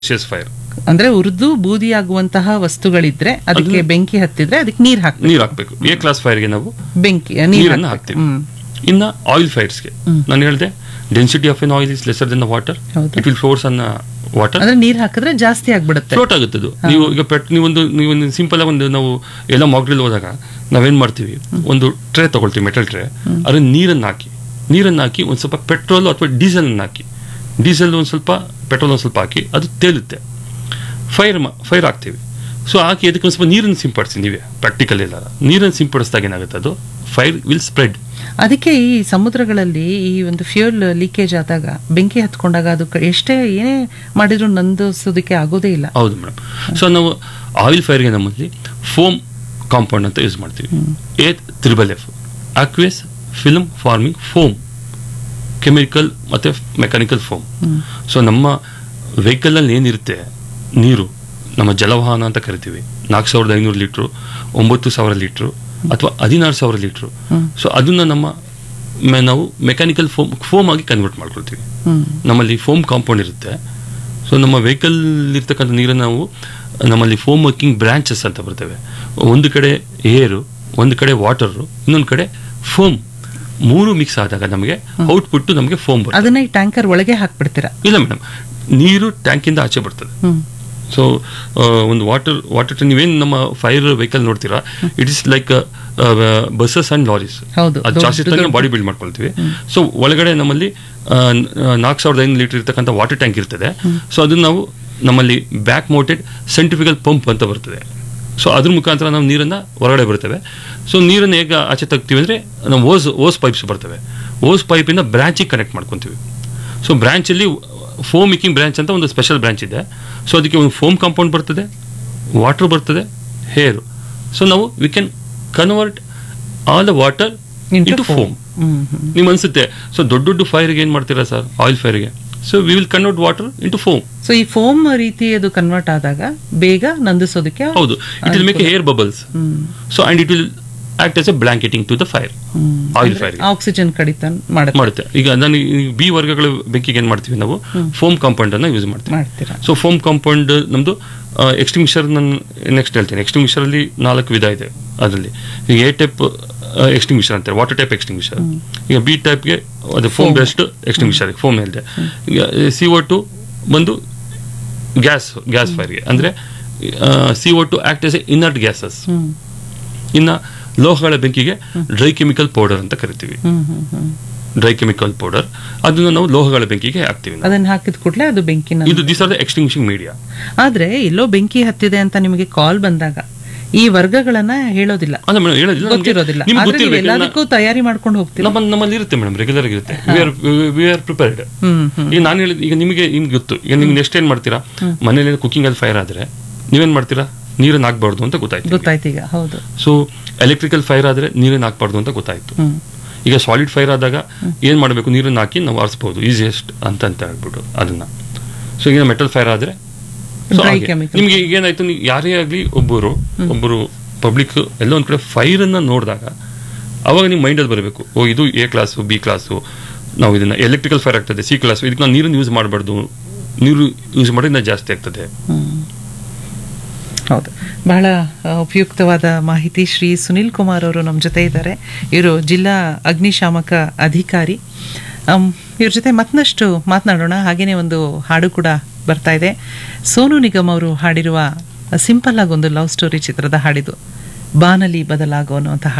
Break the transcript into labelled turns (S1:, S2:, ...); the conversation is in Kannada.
S1: ಫೈರ್
S2: ಅಂದ್ರೆ ಉರ್ದು ಬೂದಿ ಆಗುವಂತಹ ವಸ್ತುಗಳಿದ್ರೆ ಅದಕ್ಕೆ ಬೆಂಕಿ ಹತ್ತಿದ್ರೆ ಅದಕ್ಕೆ ನೀರ್ ಹಾಕ್ಬೇಕು
S1: ನೀರು ಹಾಕ್ಬೇಕು ಎ ಕ್ಲಾಸ್ ಫೈರ್ಗೆ ನಾವು
S2: ಬೆಂಕಿ ನೀರ್
S1: ನೀರನ್ನು
S2: ಹಾಕ್ಬೇಕು.
S1: ಹಾಕ್ತೀವಿ
S2: ಹ್ಮ್
S1: ಇನ್ನ ಆಯಿಲ್ ಫೈರ್ಸ್ಗೆ ನಾನು ಹೇಳಿದೆ density of an oil is lesser than the water
S2: ಹೌದು.
S1: It will floats on water
S2: ಅಂದ್ರೆ ನೀರ್ ಹಾಕಿದ್ರೆ ಜಾಸ್ತಿ ಆಗ್ಬಿಡುತ್ತೆ
S1: ಫ್ಲೋಟ್ ಆಗುತ್ತೆ ಅದು ನೀವು ಈಗ ಪೆಟ್ ನೀವೊಂದು ನೀವೊಂದು ಸಿಂಪಲ್ ಆಗಿ ಒಂದು ನಾವು ಎಲ್ಲ ಮಾಗ್ರಿಲ್ ಹೋದಾಗ ನಾವೇನ್ ಮಾಡ್ತೀವಿ ಒಂದು ಟ್ರೇ ತಗೊಳ್ತೀವಿ ಮೆಟಲ್ ಟ್ರೇ ಅದ್ರ ನೀರನ್ನು ಹಾಕಿ ನೀರನ್ನು ಹಾಕಿ ಒಂದು ಸ್ವಲ್ಪ ಪೆಟ್ರೋಲ್ ಅಥವಾ ಡೀಸೆಲ್ ಹಾಕಿ ಡೀಸೆಲ್ ಒಂದು ಸ್ವಲ್ಪ ಪೆಟ್ರೋಲ್ ಒಂದು ಸ್ವಲ್ಪ ಹಾಕಿ ಅದು ತೇಲುತ್ತೆ ಫೈರ್ ಫೈರ್ ಹಾಕ್ತೀವಿ ಸೊ ಹಾಕಿ ಅದಕ್ಕೆ ಒಂದು ಸ್ವಲ್ಪ ನೀರನ್ನು ಸಿಂಪಡಿಸಿ ನೀವೇ ಪ್ರಾಕ್ಟಿಕಲ್ ಇಲ್ಲ ನೀರನ್ನು ಸಿಂಪಡಿಸಿದಾಗ ಏನಾಗುತ್ತೆ ಅದು ಫೈರ್ ವಿಲ್ ಸ್ಪ್ರೆಡ್
S2: ಅದಕ್ಕೆ ಈ ಸಮುದ್ರಗಳಲ್ಲಿ ಈ ಒಂದು ಫ್ಯೂಲ್ ಲೀಕೇಜ್ ಆದಾಗ ಬೆಂಕಿ ಹತ್ಕೊಂಡಾಗ ಅದು ಕ- ಎಷ್ಟೇ ಏನೇ ಮಾಡಿದ್ರು ನಂದಿಸೋದಕ್ಕೆ ಆಗೋದೇ ಇಲ್ಲ
S1: ಹೌದು ಮೇಡಮ್ ಸೊ ನಾವು ಆಯಿಲ್ ಫೈರ್ಗೆ ನಮ್ಮಲ್ಲಿ ಫೋಮ್ ಕಾಂಪೌಂಡ್ ಅಂತ ಯೂಸ್ ಮಾಡ್ತೀವಿ A triple F aqueous film forming foam chemical ಮತ್ತು ಮೆಕ್ಯಾನಿಕಲ್ ಫೋಮ್ ಸೊ ನಮ್ಮ ವೆಹಿಕಲಲ್ಲಿ ಏನಿರುತ್ತೆ ನೀರು ನಮ್ಮ ಜಲವಾಹನ ಅಂತ ಕರಿತೀವಿ ನಾಲ್ಕು ಸಾವಿರದ ಐನೂರು ಲೀಟ್ರು ಒಂಬತ್ತು ಸಾವಿರ ಲೀಟ್ರು ಅಥವಾ ಹದಿನಾರು ಸಾವಿರ ಲೀಟ್ರು ಸೊ ಅದನ್ನ ನಮ್ಮ ಮೆ- ನಾವು ಮೆಕ್ಯಾನಿಕಲ್ ಫೋಮ್ ಫೋಮ್ ಆಗಿ ಕನ್ವರ್ಟ್ ಮಾಡ್ಕೊಳ್ತೀವಿ
S2: ಹ್ಮ್
S1: ನಮ್ಮಲ್ಲಿ ಫೋಮ್ ಕಾಂಪೌಂಡ್ ಇರುತ್ತೆ ಸೊ ನಮ್ಮ ವೆಹಿಕಲ್ ಇರ್ತಕ್ಕಂಥ ನೀರನ್ನು ನಾವು ನಮ್ಮಲ್ಲಿ ಫೋಮ್ ವರ್ಕಿಂಗ್ ಬ್ರಾಂಚಸ್ ಅಂತ ಬರ್ತವೆ ಒಂದು ಕಡೆ ಏರು ಒಂದು ಕಡೆ ವಾಟರು ಇನ್ನೊಂದು ಕಡೆ ಫೋಮ್ ಮೂರು ಮಿಕ್ಸ್ ಆದಾಗ ನಮಗೆ ಔಟ್ಪುಟ್ ನಮಗೆ ಫೋಮ್ ಬರ್ತದೆ
S2: ಅದನ್ನ ಈ ಟ್ಯಾಂಕರ್ ಒಳಗೆ ಹಾಕ್ಬಿಡ್ತೀರಾ
S1: ಇಲ್ಲ ಮೇಡಮ್ ನೀರು ಟ್ಯಾಂಕಿಂದ ಆಚೆ ಬರ್ತದೆ
S2: ಹ್ಮ್
S1: ಸೊ ಒಂದು ವಾಟರ್ ವಾಟರ್ ನೀವೇನು ನಮ್ಮ ಫೈರ್ ವೆಹಿಕಲ್ ನೋಡ್ತೀರಾ it is like buses and lorries
S2: ಹೌದು,
S1: ಅದು
S2: ದೊಡ್ಡ-
S1: ಜಾಸ್ತಿ
S2: ದೊಡ್ಡ-
S1: ಬಾಡಿ ಬಿಲ್ಡ್ ಮಾಡ್ಕೊಳ್ತೀವಿ ಸೊ ಒಳಗಡೆ ನಮ್ಮಲ್ಲಿ ನಾಲ್ಕು ಸಾವಿರದ ಐನೂರು ಲೀಟರ್ ಇರ್ತಕ್ಕಂಥ ವಾಟರ್ ಟ್ಯಾಂಕ್ ಇರ್ತದೆ ಸೊ ಅದನ್ನ ನಾವು ನಮ್ಮಲ್ಲಿ ಬ್ಯಾಕ್ ಮೌಂಟೆಡ್ ಸೆಂಟ್ರಿಫಿಕಲ್ ಪಂಪ್ ಅಂತ ಬರ್ತದೆ ಸೊ ಅದ್ರ ಮುಖಾಂತರ ನಾವು ನೀರನ್ನು ಹೊರಗಡೆ ಬರ್ತೇವೆ ಸೊ ನೀರನ್ನು ಹೇಗೆ ಆಚೆ ತೆಗ್ತೀವಿ ಅಂದರೆ ನಾವು ಓಸ್ ಓಸ್ ಪೈಪ್ಸ್ ಬರ್ತವೆ ಓಸ್ ಪೈಪಿಂದ ಬ್ರಾಂಚಿಗೆ ಕನೆಕ್ಟ್ ಮಾಡ್ಕೊತೀವಿ ಸೊ ಬ್ರಾಂಚಲ್ಲಿ ಫೋಮ್ ಮೇಕಿಂಗ್ ಬ್ರಾಂಚ್ ಅಂತ ಒಂದು ಸ್ಪೆಷಲ್ ಬ್ರಾಂಚ್ ಇದೆ ಸೊ ಅದಕ್ಕೆ ಒಂದು ಫೋಮ್ ಕಾಂಪೌಂಡ್ ಬರ್ತದೆ ವಾಟರ್ ಬರ್ತದೆ ಹೇರು ಸೊ ನಾವು we can convert all the water into foam
S2: hmm hmm
S1: ನಿಮ್ಗೆ ಅನ್ಸುತ್ತೆ ಸೊ ದೊಡ್ಡ ದೊಡ್ಡ ಫೈರ್ಗೆ ಏನು ಮಾಡ್ತೀರಾ ಸರ್ ಆಯಿಲ್ ಫೈರ್ಗೆ so we will convert water into foam
S2: so ಈ ಫೋಮ್ ರೀತಿ ಅದು ಕನ್ವರ್ಟ್ ಆದಾಗ ಬೇಗ ನಂದಿಸೋದಕ್ಕೆ
S1: ಹೌದು it will make air bubbles
S2: hmm
S1: so and it will act as a blanketing to the fire oil ಫೈರ್ಗೆ
S2: ಆಕ್ಸಿಜನ್ ಕಡಿತ ಮಾಡುತ್ತೆ
S1: ಮಾಡುತ್ತೆ ಈಗ ನಾನು ಈ ಬಿ ವರ್ಗಗಳ ಬೆಂಕಿಗೆ ಏನು ಮಾಡ್ತೀವಿ ನಾವು ಫೋಮ್ ಕಾಂಪೌಂಡ್ ಅನ್ನ ಯೂಸ್ ಮಾಡ್ತೀವಿ
S2: ಮಾಡ್ತೀರಾ
S1: ಸೊ ಫೋಮ್ ಕಾಂಪೌಂಡ್ ನಮ್ಮದು ಎಕ್ಸ್ಟಿಂಗ್ವಿಷರ್ ನಾನು ನೆಕ್ಸ್ಟ್ ಹೇಳ್ತೇನೆ ಎಕ್ಸ್ಟಿಂಗ್ವಿಷರ್ ಅಲ್ಲಿ ನಾಲ್ಕು ವಿಧ ಇದೆ ಅದರಲ್ಲಿ ಈಗ ಎ ಟೈಪ್ ಎಕ್ಸ್ಟಿಂಗ್ವಿಷರ್ ಅಂತಾರೆ ವಾಟರ್ ಟೈಪ್ ಎಕ್ಸ್ಟಿಂಗ್ವಿಷರ್ ಈಗ ಬಿ ಟೈಪ್ಗೆ ಅದು ಫೋಮ್ ಬೆಸ್ಟ್ ಎಕ್ಸ್ಟಿಂಗ್ವಿಷರ್ ಫೋಮ್ ಹೇಳಿದೆ ಈಗ ಸಿ ಒ ಟು ಬಂದು ಗ್ಯಾಸ್ ಗ್ಯಾಸ್ ಫೈರ್ಗೆ ಅಂದರೆ C O two act as a inert gases
S2: hmm
S1: ಇನ್ನು ಲೋಹಗಳ ಬೆಂಕಿಗೆ ಡ್ರೈ ಕೆಮಿಕಲ್ ಪೌಡರ್ ಅಂತ ಕರಿತೀವಿ
S2: hmm hmm hmm
S1: dry chemical powder ಅದನ್ನ ನಾವು ಲೋಹಗಳ ಬೆಂಕಿಗೆ ಹಾಕ್ತೀವಿ ನಾವು.
S2: ಅದನ್ನ ಹಾಕಿದ ಕೂಡಲೇ ಅದು ಬೆಂಕಿನ
S1: ಇದು this are the extinguishing media
S2: ಆದ್ರೆ ಎಲ್ಲೋ ಬೆಂಕಿ ಹತ್ತಿದೆ ಅಂತ ನಿಮಗೆ ಕಾಲ್ ಬಂದಾಗ ಈ ವರ್ಗಗಳನ್ನ ಹೇಳೋದಿಲ್ಲ
S1: ಅಲ್ಲ ಮೇಡಮ್ ಹೇಳೋದಿಲ್ಲ ನಮ್ಗೆ-
S2: ಗೊತ್ತಿರೋದಿಲ್ಲ
S1: ನಿಮ್ಗೆ
S2: ಆದ್ರೆ ನೀವು
S1: ಗೊತ್ತಿರ್ಬೇಕು
S2: ಎಲ್ಲದಕ್ಕೂ ತಯಾರಿ ಮಾಡ್ಕೊಂಡು ಹೋಗ್ತೀರಾ
S1: ನಮ್ಮ ನಮ್ಮಲ್ಲಿ ಇರುತ್ತೆ ಮೇಡಮ್ ರೆಗ್ಯುಲರ್ ಇರುತ್ತೆ we are we are prepared
S2: hmm hmm
S1: ಈಗ ನಾನು ಹೇಳಿದ ಈಗ ನಿಮಗೆ ನಿಮ್ಗೆ ಗೊತ್ತು ಈಗ ನಿಮ್ಗೆ ನೆಕ್ಸ್ಟ್ ಏನ್ ಮಾಡ್ತೀರಾ ಮನೇಲಿ ಕುಕಿಂಗ್ ಅಲ್ಲಿ ಫೈರ್ ಆದ್ರೆ ನೀವೇನ್ ಮಾಡ್ತೀರಾ ನೀರನ್ನ ಹಾಕ್ಬಾರ್ದು ಅಂತ ಗೊತ್ತಾಯ್ತು
S2: ಗೊತ್ತಾಯ್ತು ಈಗ ಹೌದು
S1: ಸೊ ಎಲೆಕ್ಟ್ರಿಕಲ್ ಫೈರ್ ಆದ್ರೆ ನೀರನ್ನ ಹಾಕ್ಬಾರ್ದು ಅಂತ ಗೊತ್ತಾಯ್ತು
S2: ಹ್ಮ್
S1: ಈಗ ಸಾಲಿಡ್ ಫೈರ್ ಆದಾಗ ಏನ್ ಮಾಡಬೇಕು ನೀರನ್ನ ಹಾಕಿ ನಾವು ಆರಿಸ್ಬೋದು ಈಸಿಯೆಸ್ಟ್ ಅಂತ ಅಂತ ಹೇಳ್ಬಿಟ್ಟು ಅದನ್ನ ಸೊ ಈಗ ಮೆಟಲ್ ಫೈರ್ ಆದ್ರೆ so
S2: Dry
S1: ಹಾಗೆ.
S2: chemical.
S1: ನಿಮ್ಗೆ ಈಗ ಏನಾಯ್ತು ನೀವು ಯಾರೇ ಆಗ್ಲಿ ಒಬ್ಬರು ಒಬ್ಬರು ಪಬ್ಲಿಕ್ ಎಲ್ಲ ಒಂದ್ ಕಡೆ ಫೈರ್ ಅನ್ನ ನೋಡಿದಾಗ ಅವಾಗ ನಿಮ್ಮ ಮೈಂಡಲ್ಲಿ ಬರಬೇಕು ಓ ಇದು ಎ ಕ್ಲಾಸು ಬಿ ಕ್ಲಾಸು ನಾವು ಇದನ್ನ ಎಲೆಕ್ಟ್ರಿಕಲ್ ಫೈರ್ ಆಗ್ತದೆ ಸಿ ಕ್ಲಾಸು ಇದಕ್ಕೆ ನಾವು ನೀರನ್ನು ಯೂಸ್ ಮಾಡಬಾರ್ದು ನೀರು ಯೂಸ್ ಮಾಡಿದ್ರೆ ಜಾಸ್ತಿ ಆಗ್ತದೆ
S2: ಹೌದು ಬಹಳ ಆ, ಉಪಯುಕ್ತವಾದ ಮಾಹಿತಿ ಶ್ರೀ ಸುನಿಲ್ ಕುಮಾರ್ ಅವರು ನಮ್ಮ ಜೊತೆ ಇದ್ದಾರೆ ಇವರು ಜಿಲ್ಲಾ ಅಗ್ನಿಶಾಮಕ ಅಧಿಕಾರಿ ಅಮ್, ಇವ್ರ ಜೊತೆ ಮತ್ತಷ್ಟು ಮಾತನಾಡೋಣ ಹಾಗೇನೆ ಒಂದು ಹಾಡು ಕೂಡ ಬರ್ತಾ ಇದೆ ಸೋನು ನಿಗಮ್ ಅವರು ಹಾಡಿರುವ ಸಿಂಪಲ್ ಆಗಿ ಒಂದು ಲವ್ ಸ್ಟೋರಿ ಚಿತ್ರದ ಹಾಡಿದು ಬಾನಲಿ ಬದಲಾಗೋ ಅನ್ನುವಂಥ